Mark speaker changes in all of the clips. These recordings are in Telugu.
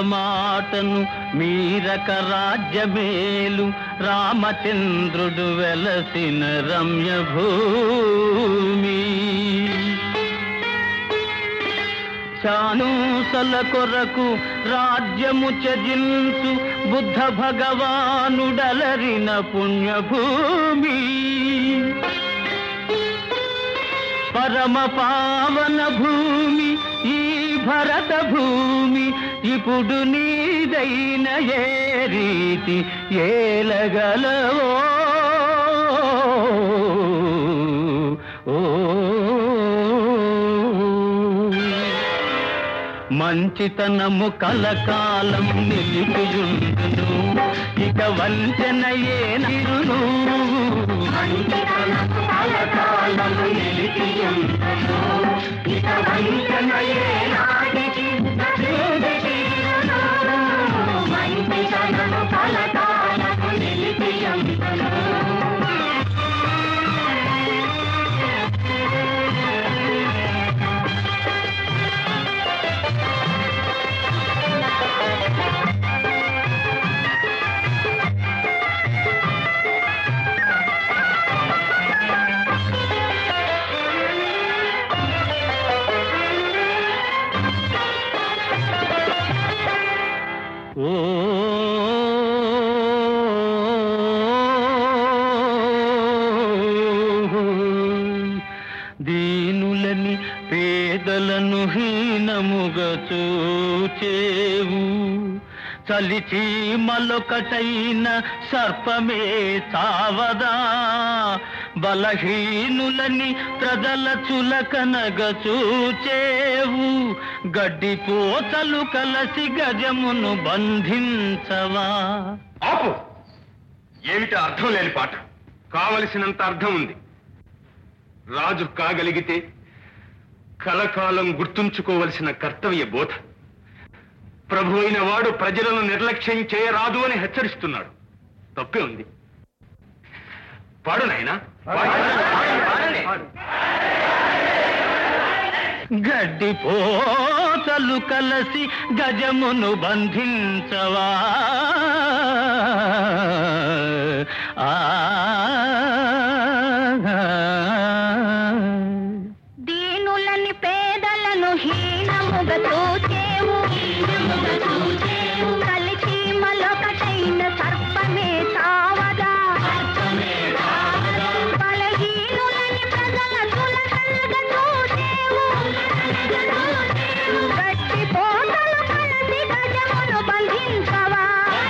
Speaker 1: మాటను మీరక రాజ్యమేలు రామచంద్రుడు వెలసిన రమ్య భూమి చానూసల కొరకు రాజ్యము చజించు బుద్ధ భగవానుడలరిన పుణ్యభూమి పరమ పావన భూమి ఈ భరత భూమి ఇప్పుడు నీదైన ఏ రీతి ఏలగలవో మంచితనము కలకాలం నిలిపియుండును ఇక వంచన ఏ నిరును ఓ దీనులని పేదలను హీనముగా చూచేవు చలిచి మలొకటైన సర్పమే చావదా బలహీనులని ప్రజల చులకనగ చూచేవు గడ్డి పోతలు కలసి గజమును బంధించవా
Speaker 2: ఆపు ఏమిటి అర్థం లేని పాట కావలసినంత అర్థం ఉంది రాజు కాగలిగితే కలకాలం గుర్తుంచుకోవలసిన కర్తవ్య బోధ ప్రభు అయిన వాడు ప్రజలను నిర్లక్ష్యం చేయరాదు అని హెచ్చరిస్తున్నాడు తప్పే ఉంది పాడు నాయనా
Speaker 1: గడ్డి పోతలు కలసి గజమును బంధించవా ఆ
Speaker 3: దీనులని పేదలను హీనముగా చూచేవు కలిసి మలొకటైన సర్పమే చావదా బలహీనులని ప్రజల తులకలుగా చూచేవు గట్టి పోతలు కలిసి గజమును బంధించవా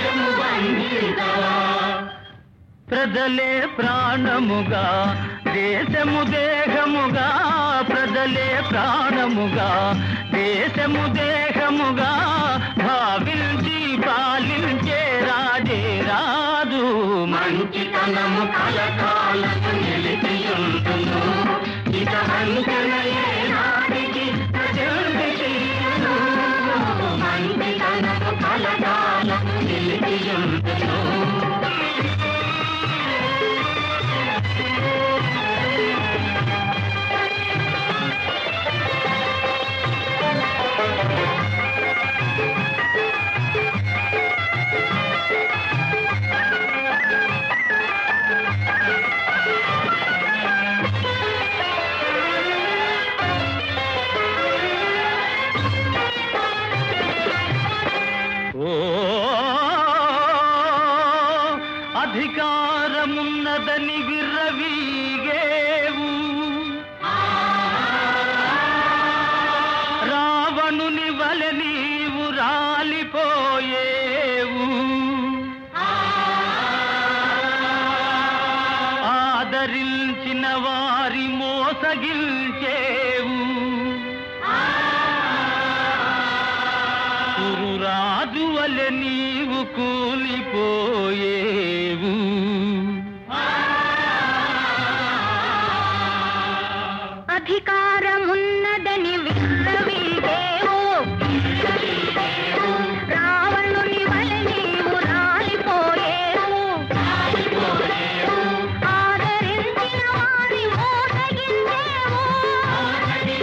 Speaker 1: ప్రజలే ప్రాణముగా దేశము దేహముగా ప్రజలే ప్రాణముగా దేశము దేహముగా భావించి పాలించే రాజే రాజు మంచితనము కలకాలము నిలిపియుండును ఇక వంచనయే నాటికి ప్రజల్ని చెయ్యును మంచితనము కలకాలము నిలిపియుండును ఓ అధికారమున్నదని విర్రవీగేవు రావణుని వలె నీవు రాలిపోయేవు ఆదరించిన వారి మోసగిల్చేవు కురురాజు వలె నీవు కూలిపోయేవు
Speaker 3: అధికారమున్నదని విర్రవీగేవు రావణుని వలె నీవు రాలిపోయేవు ఆదరించిన వారి మోసగించేవు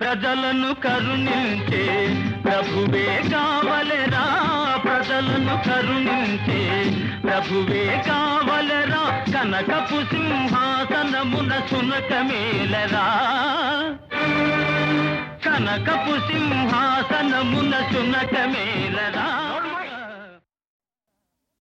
Speaker 1: ప్రజలను కరుణించే ప్రభువే కావలెరా ప్రజలను కరుణించే ప్రభువే కావలెరా కనకపు సింహాసనమున సునకమేలరా కనకపు సింహాసనమున సునకమేలరా